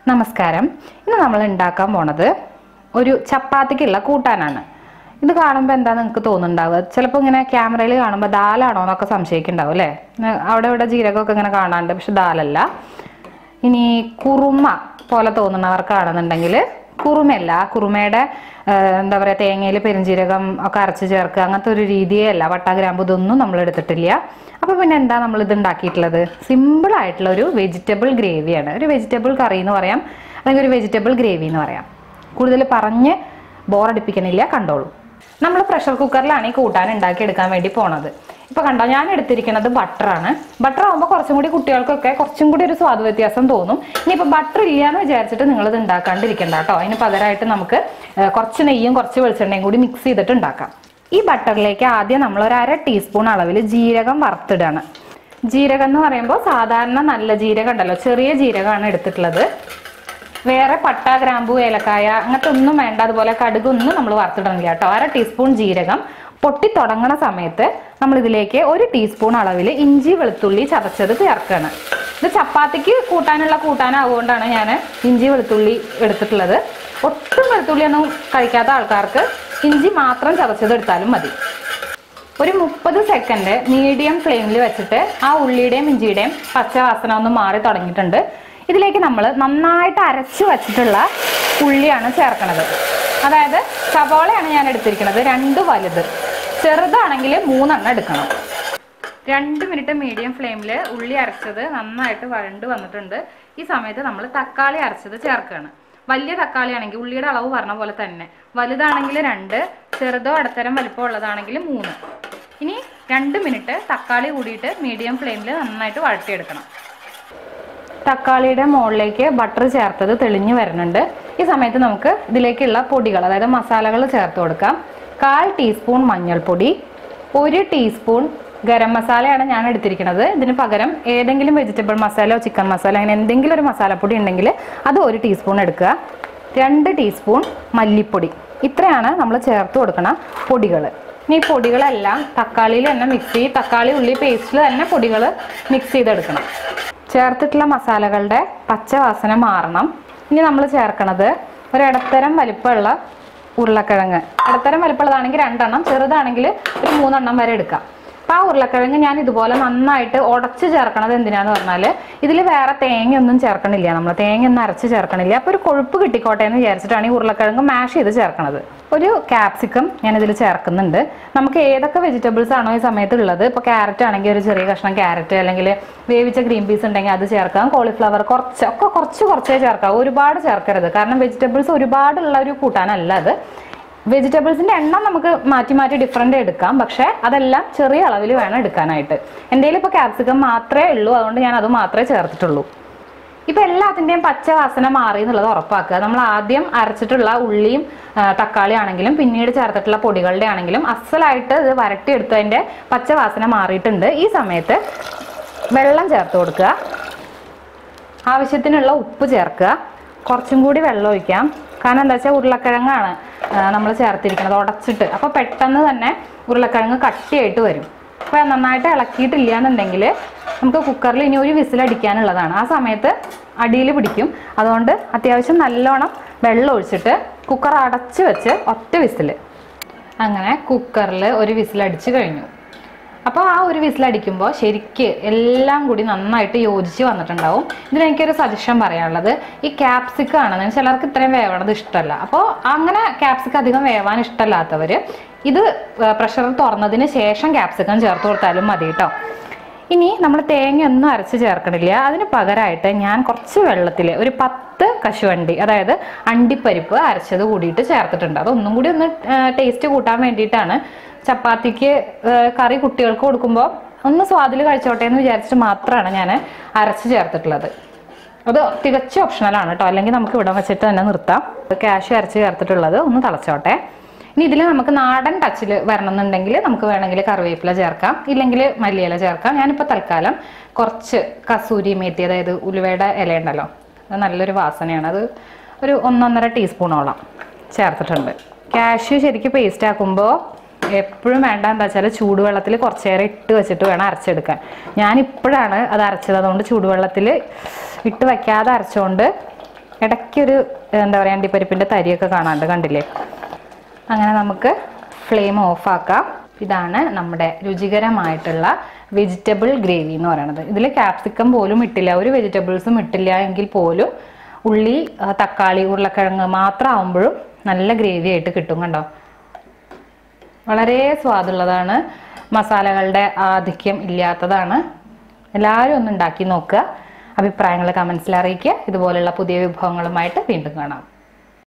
നമസ്കാരം ഇന്ന് നമ്മൾ ഉണ്ടാക്കാൻ പോണത് ഒരു ചപ്പാത്തിക്കുള്ള കൂട്ടാനാണ് ഇത് കാണുമ്പോൾ എന്താ നിങ്ങൾക്ക് തോന്നുന്നുണ്ടാവുക ചിലപ്പോൾ ഇങ്ങനെ ക്യാമറയിൽ കാണുമ്പോൾ ദാലാണോ എന്നൊക്കെ സംശയിക്കുന്നുണ്ടാവും അല്ലേ ന- അവിടെ ഇവിടെ ജീരകമൊക്കെ ഇങ്ങനെ കാണാണ്ട് പക്ഷെ ദാലല്ല ഇനി കുറുമ പോലെ തോന്നുന്നവർക്കാണെന്നുണ്ടെങ്കിൽ കുറുമയല്ല കുറുമയുടെ ആ, എന്താ പറയുക തേങ്ങയിൽ പെരുംജീരകം ഒക്കെ അരച്ച് ചേർക്കുക അങ്ങനത്തെ ഒരു രീതിയേ അല്ല പട്ട ഗ്രാമ്പ് ഇതൊന്നും നമ്മൾ എടുത്തിട്ടില്ല അപ്പോൾ പിന്നെ എന്താ നമ്മൾ ഇത് ഉണ്ടാക്കിയിട്ടുള്ളത് സിമ്പിൾ ആയിട്ടുള്ള ഒരു വെജിറ്റബിൾ ഗ്രേവിയാണ് ഒരു വെജിറ്റബിൾ കറി എന്ന് പറയാം അല്ലെങ്കിൽ ഒരു വെജിറ്റബിൾ ഗ്രേവി എന്ന് പറയാം കൂടുതൽ പറഞ്ഞ് ബോറടിപ്പിക്കണില്ല കണ്ടോളൂ നമ്മൾ പ്രഷർ കുക്കറിലാണ് ഈ കൂട്ടാൻ ഉണ്ടാക്കിയെടുക്കാൻ വേണ്ടി പോണത് ഇപ്പൊ കണ്ടോ ഞാൻ എടുത്തിരിക്കുന്നത് ബട്ടറാണ് ബട്ടർ ആകുമ്പോൾ കുറച്ചും കൂടി കുട്ടികൾക്കൊക്കെ കുറച്ചും കൂടി ഒരു സ്വാദ് വ്യത്യാസം തോന്നും ഇനിയിപ്പോൾ ബട്ടർ ഇല്ല എന്ന് വിചാരിച്ചിട്ട് നിങ്ങൾ ഇത് ഉണ്ടാക്കാണ്ടിരിക്കണ്ട കേട്ടോ അതിന് പകരമായിട്ട് നമുക്ക് ഏഹ്, കുറച്ച് നെയ്യും കുറച്ച് വെളിച്ചെണ്ണയും കൂടി മിക്സ് ചെയ്തിട്ട് ഉണ്ടാക്കാം ഈ ബട്ടറിലേക്ക് ആദ്യം നമ്മൾ ഒരു അര ടീസ്പൂൺ അളവിൽ ജീരകം വറുത്തിടാണ് ജീരകം എന്ന് പറയുമ്പോൾ സാധാരണ നല്ല ജീരകം ഉണ്ടല്ലോ ചെറിയ ജീരകമാണ് എടുത്തിട്ടുള്ളത് വേറെ പട്ട ഗ്രാമ്പു ഏലക്കായ അങ്ങനത്തെ ഒന്നും വേണ്ട അതുപോലെ കടുകൊന്നും നമ്മൾ വറുത്തിടണില്ല കേട്ടോ അര ടീസ്പൂൺ ജീരകം പൊട്ടി തുടങ്ങണ സമയത്ത് നമ്മൾ ഇതിലേക്ക് ഒരു ടീസ്പൂൺ അളവിൽ ഇഞ്ചി വെളുത്തുള്ളി ചതച്ചത് ചേർക്കുകയാണ് ഇത് ചപ്പാത്തിക്ക് കൂട്ടാനുള്ള കൂട്ടാനാവുകൊണ്ടാണ് ഞാൻ ഇഞ്ചി വെളുത്തുള്ളി എടുത്തിട്ടുള്ളത് ഒട്ടും വെളുത്തുള്ളി ഒന്നും കഴിക്കാത്ത ആൾക്കാർക്ക് ഇഞ്ചി മാത്രം ചതച്ചത് എടുത്താലും മതി ഒരു മുപ്പത് സെക്കൻഡ് മീഡിയം ഫ്ലെയിമിൽ വെച്ചിട്ട് ആ ഉള്ളിയുടെയും ഇഞ്ചിയുടെയും പച്ചവാസന ഒന്ന് മാറി തുടങ്ങിയിട്ടുണ്ട് ഇതിലേക്ക് നമ്മൾ നന്നായിട്ട് അരച്ചു വെച്ചിട്ടുള്ള ഉള്ളിയാണ് ചേർക്കണത് അതായത് സവോളയാണ് ഞാൻ എടുത്തിരിക്കുന്നത് രണ്ട് വലുത് ചെറുതാണെങ്കിൽ മൂന്നെണ്ണം എടുക്കണം രണ്ട് മിനിറ്റ് മീഡിയം ഫ്ലെയിമിൽ ഉള്ളി അരച്ചത് നന്നായിട്ട് വഴണ്ട് വന്നിട്ടുണ്ട് ഈ സമയത്ത് നമ്മൾ തക്കാളി അരച്ചത് ചേർക്കുകയാണ് വലിയ തക്കാളി ആണെങ്കിൽ ഉള്ളിയുടെ അളവ് പറഞ്ഞ പോലെ തന്നെ വലുതാണെങ്കിൽ രണ്ട് ചെറുതോ ഇടത്തരം വലിപ്പമുള്ളതാണെങ്കിൽ മൂന്ന് ഇനി രണ്ട് മിനിറ്റ് തക്കാളി കൂടിയിട്ട് മീഡിയം ഫ്ലെയിമിൽ നന്നായിട്ട് വഴട്ടിയെടുക്കണം തക്കാളിയുടെ മുകളിലേക്ക് ബട്ടർ ചേർത്തത് തെളിഞ്ഞു വരുന്നുണ്ട് ഈ സമയത്ത് നമുക്ക് ഇതിലേക്കുള്ള പൊടികൾ അതായത് മസാലകൾ ചേർത്ത് കൊടുക്കാം കാൽ ടീസ്പൂൺ മഞ്ഞൾപ്പൊടി ഒരു ടീസ്പൂൺ ഗരം മസാലയാണ് ഞാൻ എടുത്തിരിക്കുന്നത് ഇതിന് പകരം ഏതെങ്കിലും വെജിറ്റബിൾ മസാലയോ ചിക്കൻ മസാല അങ്ങനെ എന്തെങ്കിലും ഒരു മസാലപ്പൊടി ഉണ്ടെങ്കിൽ അത് ഒരു ടീസ്പൂൺ എടുക്കുക രണ്ട് ടീസ്പൂൺ മല്ലിപ്പൊടി ഇത്രയാണ് നമ്മൾ ചേർത്ത് കൊടുക്കണ പൊടികൾ ഇനി ഈ പൊടികളെല്ലാം തക്കാളിയിൽ തന്നെ മിക്സ് ചെയ്ത് തക്കാളി ഉള്ളി പേസ്റ്റിൽ തന്നെ പൊടികൾ മിക്സ് ചെയ്തെടുക്കണം ചേർത്തിട്ടുള്ള മസാലകളുടെ പച്ചവാസന മാറണം ഇനി നമ്മൾ ചേർക്കണത് ഒരു ഇടത്തരം വലിപ്പമുള്ള ഉരുളക്കിഴങ്ങ് ഇടത്തരം വലിപ്പമുള്ളതാണെങ്കിൽ രണ്ടെണ്ണം ചെറുതാണെങ്കിൽ ഒരു മൂന്നെണ്ണം വരെ എടുക്കാം അപ്പോൾ ആ ഉരുളക്കിഴങ്ങ് ഞാൻ ഇതുപോലെ നന്നായിട്ട് ഉടച്ച് ചേർക്കണത് എന്തിനാന്ന് പറഞ്ഞാൽ ഇതിൽ വേറെ തേങ്ങയൊന്നും ചേർക്കണില്ല നമ്മൾ തേങ്ങ ഒന്നും അരച്ച് ചേർക്കണില്ല അപ്പോൾ ഒരു കൊഴുപ്പ് കിട്ടിക്കോട്ടെ എന്ന് വിചാരിച്ചിട്ടാണ് ഈ ഉരുളക്കിഴങ്ങ് മാഷ് ചെയ്ത് ചേർക്കണത് ഒരു ക്യാപ്സിക്കം ഞാൻ ഇതിൽ ചേർക്കുന്നുണ്ട് നമുക്ക് ഏതൊക്കെ വെജിറ്റബിൾസ് ആണോ ഈ സമയത്ത് ഉള്ളത് ഇപ്പോൾ ക്യാരറ്റ് ആണെങ്കിൽ ഒരു ചെറിയ കഷ്ണം ക്യാരറ്റ് അല്ലെങ്കിൽ വേവിച്ച ഗ്രീൻ പീസ് ഉണ്ടെങ്കിൽ അത് ചേർക്കാം കോളിഫ്ലവർ കുറച്ച് ഒക്കെ കുറച്ച് കുറച്ചേ ചേർക്കാം ഒരുപാട് ചേർക്കരുത് കാരണം വെജിറ്റബിൾസ് ഒരുപാടുള്ള ഒരു കൂട്ടാനല്ല അത് വെജിറ്റബിൾസിന്റെ എണ്ണം നമുക്ക് മാറ്റി മാറ്റി ഡിഫറെന്റ് എടുക്കാം പക്ഷെ അതെല്ലാം ചെറിയ അളവിൽ വേണം എടുക്കാനായിട്ട് എൻ്റെ ഇപ്പോൾ ക്യാപ്സിക്കം മാത്രമേ ഉള്ളൂ അതുകൊണ്ട് ഞാൻ അത് മാത്രമേ ചേർത്തിട്ടുള്ളൂ ഇപ്പൊ എല്ലാത്തിന്റെയും പച്ച വാസന മാറി എന്നുള്ളത് ഉറപ്പാക്കുക നമ്മൾ ആദ്യം അരച്ചിട്ടുള്ള ഉള്ളിയും ആ, തക്കാളി ആണെങ്കിലും പിന്നീട് ചേർത്തിട്ടുള്ള പൊടികളുടെ ആണെങ്കിലും അസലായിട്ട് ഇത് വരട്ടിയെടുത്തതിന്റെ പച്ച വാസന മാറിയിട്ടുണ്ട് ഈ സമയത്ത് വെള്ളം ചേർത്ത് കൊടുക്കുക ആവശ്യത്തിനുള്ള ഉപ്പ് ചേർക്കുക കുറച്ചും കൂടി വെള്ളം ഒഴിക്കാം കാരണം എന്താ വെച്ചാൽ ഉരുളക്കിഴങ്ങാണ് നമ്മൾ ചേർത്തിരിക്കുന്നത് ഉടച്ചിട്ട് അപ്പോൾ പെട്ടെന്ന് തന്നെ ഉരുളക്കിഴങ്ങ് കട്ടിയായിട്ട് വരും അപ്പോൾ നന്നായിട്ട് ഇളക്കിയിട്ടില്ല എന്നുണ്ടെങ്കിൽ നമുക്ക് കുക്കറിൽ ഇനി ഒരു വിസിൽ അടിക്കാനുള്ളതാണ് ആ സമയത്ത് അടിയിൽ പിടിക്കും അതുകൊണ്ട് അത്യാവശ്യം നല്ലോണം വെള്ളം ഒഴിച്ചിട്ട് കുക്കർ അടച്ച് വെച്ച് ഒറ്റ വിസിൽ അങ്ങനെ കുക്കറിൽ ഒരു വിസിൽ അടിച്ച് കഴിഞ്ഞു അപ്പോൾ ആ ഒരു വിസിലടിക്കുമ്പോൾ ശരിക്ക് എല്ലാം കൂടി നന്നായിട്ട് യോജിച്ച് വന്നിട്ടുണ്ടാവും ഇതിന് എനിക്കൊരു സജഷൻ പറയാനുള്ളത് ഈ ക്യാപ്സിക്കം ആണ് ചിലർക്ക് ഇത്രയും വേവണത് ഇഷ്ടമല്ല അപ്പോൾ അങ്ങനെ ക്യാപ്സിക്കം അധികം വേവാൻ ഇഷ്ടമല്ലാത്തവർ ഇത് പ്രഷർ തുറന്നതിന് ശേഷം ക്യാപ്സിക്കം ചേർത്ത് കൊടുത്താലും മതി കേട്ടോ ഇനി നമ്മൾ തേങ്ങയൊന്നും അരച്ച് ചേർക്കണില്ല അതിന് പകരമായിട്ട് ഞാൻ കുറച്ച് വെള്ളത്തിൽ ഒരു പത്ത് കശുവണ്ടി അതായത് അണ്ടിപ്പരിപ്പ് അരച്ചത് കൂടിയിട്ട് ചേർത്തിട്ടുണ്ട് അതൊന്നും കൂടി ഒന്ന് ടേസ്റ്റ് കൂട്ടാൻ വേണ്ടിയിട്ടാണ് ചപ്പാത്തിക്ക് ആ, കറി കുട്ടികൾക്ക് കൊടുക്കുമ്പോൾ ഒന്ന് സ്വാദിൽ കഴിച്ചോട്ടെ എന്ന് വിചാരിച്ചിട്ട് മാത്രമാണ് ഞാൻ അരച്ച് ചേർത്തിട്ടുള്ളത് അത് തികച്ചും ഓപ്ഷണലാണ് കേട്ടോ അല്ലെങ്കിൽ നമുക്ക് ഇവിടെ വെച്ചിട്ട് തന്നെ നിർത്താം ക്യാഷ് അരച്ച് ചേർത്തിട്ടുള്ളത് ഒന്ന് തിളച്ചോട്ടെ ഇനി ഇതിൽ നമുക്ക് നാടൻ ടച്ചിൽ വരണമെന്നുണ്ടെങ്കിൽ നമുക്ക് വേണമെങ്കിൽ കറിവേപ്പില ചേർക്കാം ഇല്ലെങ്കിൽ മല്ലിയില ചേർക്കാം ഞാനിപ്പോൾ തൽക്കാലം കുറച്ച് കസൂരി മേത്തി അതായത് ഉലുവയുടെ ഇല ഉണ്ടല്ലോ അത് നല്ലൊരു വാസനയാണ് അത് ഒരു ഒന്നൊന്നര ടീസ്പൂണോളം ചേർത്തിട്ടുണ്ട് കാഷ്യൂ ശരിക്കും പേസ്റ്റ് ആക്കുമ്പോൾ എപ്പോഴും വേണ്ട എന്താ വെച്ചാൽ ചൂടുവെള്ളത്തിൽ കുറച്ച് നേരം ഇട്ട് വെച്ചിട്ട് വേണം അരച്ചെടുക്കാൻ ഞാൻ ഇപ്പോഴാണ് അത് അരച്ചത് അതുകൊണ്ട് ചൂടുവെള്ളത്തിൽ ഇട്ട് വെക്കാതെ അരച്ചുകൊണ്ട് ഇടയ്ക്കൊരു എന്താ പറയുക അണ്ടിപ്പരിപ്പിൻ്റെ തരിയൊക്കെ കാണാണ്ട് കണ്ടില്ലേ അങ്ങനെ നമുക്ക് ഫ്ലെയിം ഓഫാക്കാം ഇതാണ് നമ്മുടെ രുചികരമായിട്ടുള്ള വെജിറ്റബിൾ ഗ്രേവി എന്ന് പറയുന്നത് ഇതിൽ ക്യാപ്സിക്കം പോലും ഇട്ടില്ല ഒരു വെജിറ്റബിൾസും ഇട്ടില്ല എങ്കിൽ പോലും ഉള്ളി ആ, തക്കാളി ഉരുളക്കിഴങ്ങ് മാത്രം ആവുമ്പോഴും നല്ല ഗ്രേവി ആയിട്ട് കിട്ടും കണ്ടോ വളരെ സ്വാദുള്ളതാണ് മസാലകളുടെ ആധിക്യം ഇല്ലാത്തതാണ് എല്ലാവരും ഒന്ന് ഉണ്ടാക്കി നോക്കുക അഭിപ്രായങ്ങൾ കമൻസിൽ അറിയിക്കുക ഇതുപോലുള്ള പുതിയ വിഭവങ്ങളുമായിട്ട് വീണ്ടും കാണാം